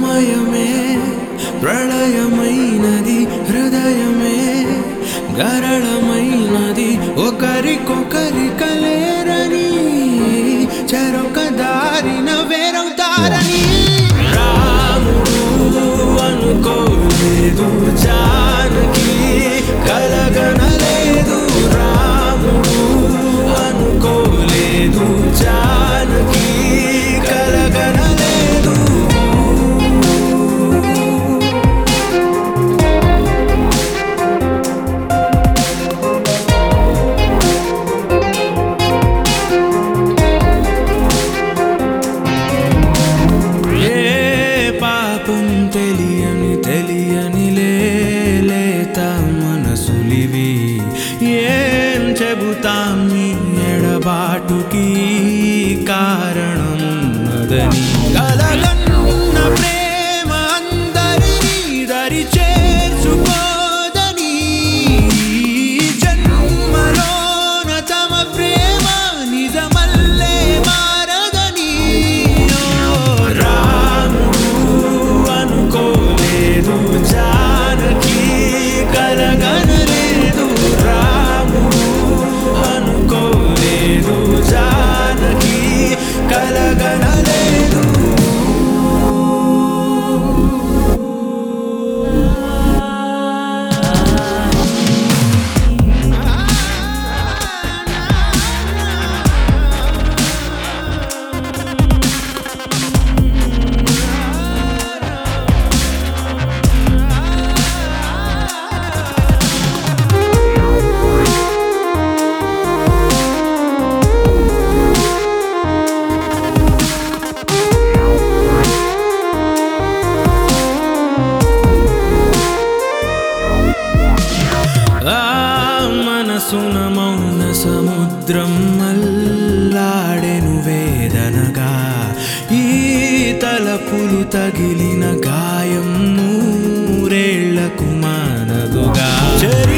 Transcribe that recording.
సమయమే ప్రళయమైనది హృదయమే గరళమైనది ఒకరికొకరి కలేరని చెరొక దారిన వేరవుతారని రాముడు అనుకోలేదు జానకి కలగనలేదు రాముడు అనుకోలేదు జానకి కలగనలేదు ఏ పాపం తెలియని తెలియని లేత మనసులివి ఏం చెబుతాం నీ ఎడబాటుకి కారణమున్నదని కలగన్న ప్రేమ అందరినీ దరి చేర్చుకోదని జన్మలోన తమ ప్రేమ నిజమల్లే మారదని ఓ రాముడు అనుకోలేదు జానకి కలగనలేదు రాముడు అనుకోలేదు జానకి కలగనలేదు ఆ మనసున మౌన సముద్రం మల్లాడెను వేదనగా ఈ తలపులు తగిలిన గాయం నూరేళ్లకు మానదుగా చెరి